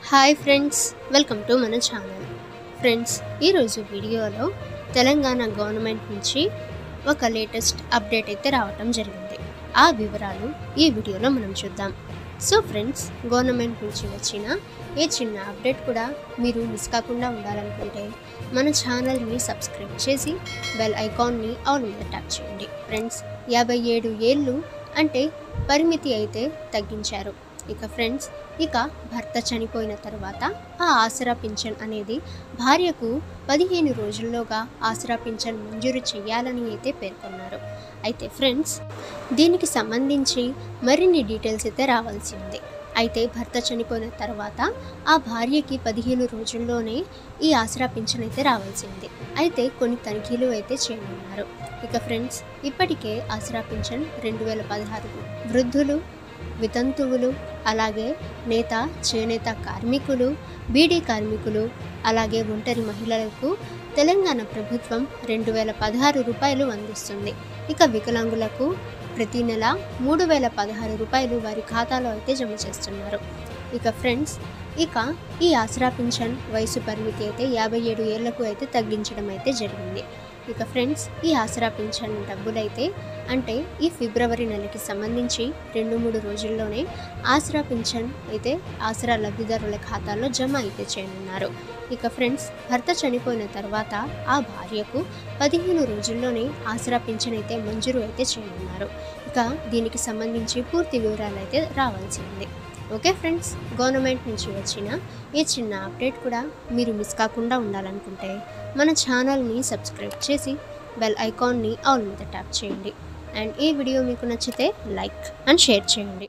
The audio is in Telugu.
హాయ్ ఫ్రెండ్స్ వెల్కమ్ టు మన ఛానల్ ఫ్రెండ్స్ ఈరోజు వీడియోలో తెలంగాణ గవర్నమెంట్ నుంచి ఒక లేటెస్ట్ అప్డేట్ అయితే రావటం జరిగింది ఆ వివరాలు ఈ వీడియోలో మనం చూద్దాం సో ఫ్రెండ్స్ గవర్నమెంట్ నుంచి వచ్చిన ఏ చిన్న అప్డేట్ కూడా మీరు మిస్ కాకుండా ఉండాలనుకుంటే మన ఛానల్ని సబ్స్క్రైబ్ చేసి బెల్ ఐకాన్ని ఆల్ మీద ట్యాప్ చేయండి ఫ్రెండ్స్ యాభై ఏడు ఏళ్ళు అంటే పరిమితి అయితే తగ్గించారు ఇక ఫ్రెండ్స్ ఇక భర్త చనిపోయిన తర్వాత ఆ ఆసరా పింఛన్ అనేది భార్యకు పదిహేను రోజుల్లోగా ఆసరా పింఛన్ మంజూరు చేయాలని అయితే పేర్కొన్నారు అయితే ఫ్రెండ్స్ దీనికి సంబంధించి మరిన్ని డీటెయిల్స్ అయితే రావాల్సి ఉంది అయితే భర్త చనిపోయిన తర్వాత ఆ భార్యకి పదిహేను రోజుల్లోనే ఈ ఆసరా పింఛన్ అయితే రావాల్సింది అయితే కొన్ని తనిఖీలు అయితే చేయనున్నారు ఇక ఫ్రెండ్స్ ఇప్పటికే ఆసరా పింఛన్ రెండు వేల పదహారు వృద్ధులు వితంతువులు అలాగే నేత చేనేత కార్మికులు బీడీ కార్మికులు అలాగే ఒంటరి మహిళలకు తెలంగాణ ప్రభుత్వం రెండు వేల పదహారు రూపాయలు అందిస్తుంది ఇక వికలాంగులకు ప్రతి నెల మూడు వేల పదహారు రూపాయలు వారి ఖాతాలో అయితే జమ చేస్తున్నారు ఇక ఫ్రెండ్స్ ఇక ఈ ఆసరా పింఛన్ వయసు పరిమితి అయితే యాభై ఏడు ఏళ్లకు అయితే తగ్గించడం అయితే జరిగింది ఇక ఫ్రెండ్స్ ఈ ఆసరా పింఛన్ డబ్బులైతే అంటే ఈ ఫిబ్రవరి నెలకి సంబంధించి రెండు మూడు రోజుల్లోనే ఆసరా పింఛన్ అయితే ఆసరా లబ్ధిదారుల ఖాతాల్లో జమ అయితే చేయనున్నారు ఇక ఫ్రెండ్స్ భర్త చనిపోయిన తర్వాత ఆ భార్యకు పదిహేను రోజుల్లోనే ఆసరా పింఛన్ అయితే మంజూరు అయితే చేయనున్నారు ఇక దీనికి సంబంధించి పూర్తి వివరాలు అయితే రావాల్సి ఉంది ఓకే ఫ్రెండ్స్ గవర్నమెంట్ నుంచి వచ్చిన ఈ చిన్న అప్డేట్ కూడా మీరు మిస్ కాకుండా ఉండాలనుకుంటే మన ఛానల్ని సబ్స్క్రైబ్ చేసి బెల్ ఐకాన్ని ఆల్ మీద ట్యాప్ చేయండి అండ్ ఈ వీడియో మీకు నచ్చితే లైక్ అండ్ షేర్ చేయండి